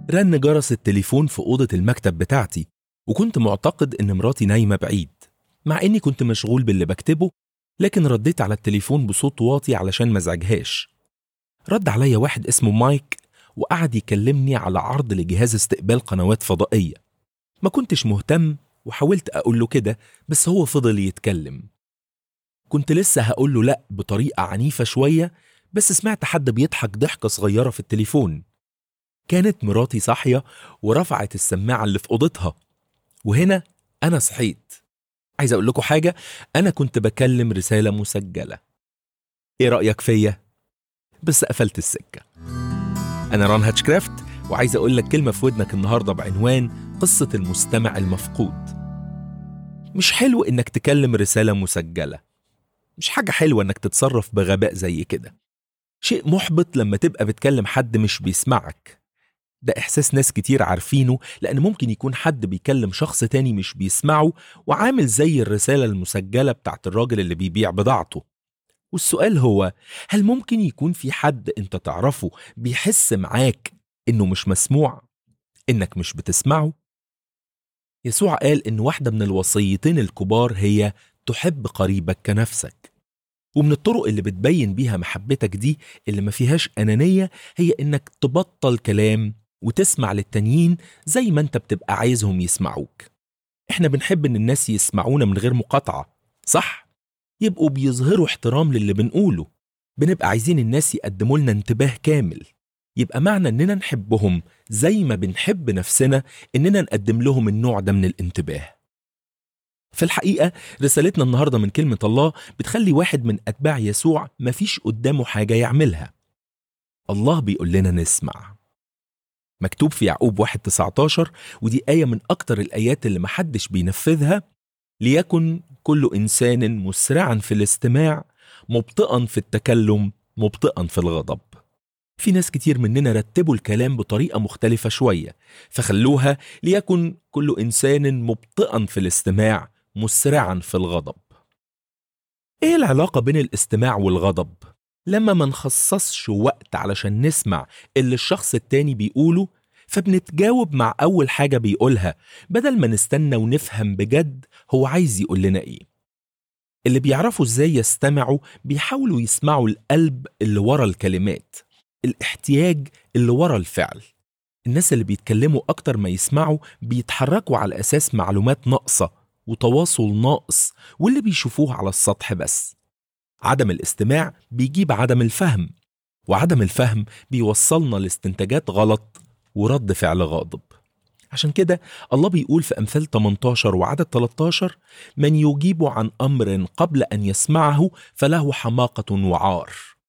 رن جرس التليفون في أوضة المكتب بتاعتي وكنت معتقد إن مراتي نايمة بعيد مع إني كنت مشغول باللي بكتبه لكن رديت على التليفون بصوت واطي علشان مزعجهاش رد عليا واحد اسمه مايك وقعد يكلمني على عرض لجهاز استقبال قنوات فضائية ما كنتش مهتم وحاولت أقول له كده بس هو فضل يتكلم كنت لسه هقول له لأ بطريقة عنيفة شوية بس سمعت حد بيضحك ضحكة صغيرة في التليفون كانت مراتي صاحية ورفعت السماعة اللي في أوضتها وهنا أنا صحيت عايز أقول لكم حاجة أنا كنت بكلم رسالة مسجلة إيه رأيك فيا؟ بس قفلت السكة أنا ران هاتشكرافت وعايز أقول لك كلمة في ودنك النهاردة بعنوان قصة المستمع المفقود مش حلو إنك تكلم رسالة مسجلة مش حاجة حلوة إنك تتصرف بغباء زي كده شيء محبط لما تبقى بتكلم حد مش بيسمعك ده إحساس ناس كتير عارفينه لأن ممكن يكون حد بيكلم شخص تاني مش بيسمعه وعامل زي الرسالة المسجلة بتاعت الراجل اللي بيبيع بضاعته والسؤال هو هل ممكن يكون في حد انت تعرفه بيحس معاك انه مش مسموع انك مش بتسمعه يسوع قال ان واحدة من الوصيتين الكبار هي تحب قريبك كنفسك ومن الطرق اللي بتبين بيها محبتك دي اللي ما فيهاش أنانية هي إنك تبطل كلام وتسمع للتانيين زي ما انت بتبقى عايزهم يسمعوك احنا بنحب ان الناس يسمعونا من غير مقاطعة صح؟ يبقوا بيظهروا احترام للي بنقوله بنبقى عايزين الناس يقدموا لنا انتباه كامل يبقى معنى اننا نحبهم زي ما بنحب نفسنا اننا نقدم لهم النوع ده من الانتباه في الحقيقة رسالتنا النهاردة من كلمة الله بتخلي واحد من أتباع يسوع مفيش قدامه حاجة يعملها الله بيقول لنا نسمع مكتوب في يعقوب 1 19 ودي آية من أكتر الآيات اللي محدش بينفذها ليكن كل إنسان مسرعا في الاستماع مبطئا في التكلم مبطئا في الغضب في ناس كتير مننا رتبوا الكلام بطريقة مختلفة شوية فخلوها ليكن كل إنسان مبطئا في الاستماع مسرعا في الغضب ايه العلاقة بين الاستماع والغضب؟ لما ما نخصصش وقت علشان نسمع اللي الشخص التاني بيقوله فبنتجاوب مع أول حاجة بيقولها بدل ما نستنى ونفهم بجد هو عايز يقول لنا إيه اللي بيعرفوا إزاي يستمعوا بيحاولوا يسمعوا القلب اللي ورا الكلمات الاحتياج اللي ورا الفعل الناس اللي بيتكلموا أكتر ما يسمعوا بيتحركوا على أساس معلومات ناقصة وتواصل ناقص واللي بيشوفوه على السطح بس عدم الاستماع بيجيب عدم الفهم وعدم الفهم بيوصلنا لاستنتاجات غلط ورد فعل غاضب عشان كده الله بيقول في أمثال 18 وعدد 13 من يجيب عن أمر قبل أن يسمعه فله حماقة وعار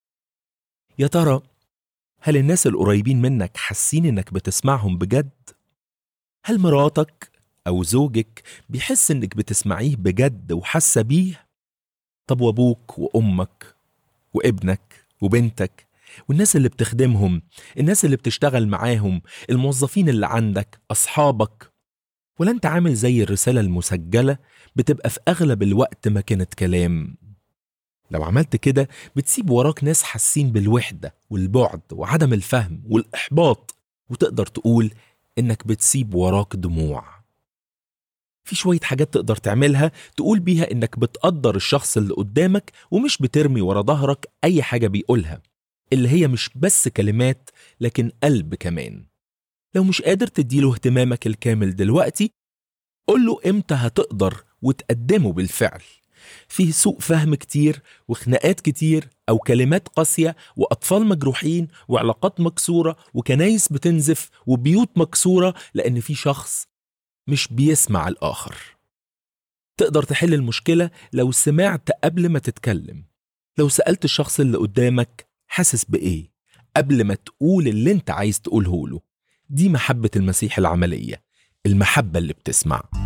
يا ترى هل الناس القريبين منك حاسين انك بتسمعهم بجد؟ هل مراتك أو زوجك بيحس إنك بتسمعيه بجد وحاسة بيه؟ طب وأبوك وأمك وابنك وبنتك والناس اللي بتخدمهم الناس اللي بتشتغل معاهم الموظفين اللي عندك أصحابك ولا أنت عامل زي الرسالة المسجلة بتبقى في أغلب الوقت مكانة كلام لو عملت كده بتسيب وراك ناس حاسين بالوحدة والبعد وعدم الفهم والإحباط وتقدر تقول إنك بتسيب وراك دموع في شوية حاجات تقدر تعملها تقول بيها إنك بتقدر الشخص اللي قدامك ومش بترمي ورا ظهرك أي حاجة بيقولها اللي هي مش بس كلمات لكن قلب كمان لو مش قادر تديله اهتمامك الكامل دلوقتي قول له امتى هتقدر وتقدمه بالفعل فيه سوء فهم كتير وخناقات كتير أو كلمات قاسية وأطفال مجروحين وعلاقات مكسورة وكنايس بتنزف وبيوت مكسورة لأن في شخص مش بيسمع الآخر تقدر تحل المشكلة لو سمعت قبل ما تتكلم لو سألت الشخص اللي قدامك حاسس بإيه قبل ما تقول اللي انت عايز تقوله له دي محبة المسيح العملية المحبة اللي بتسمع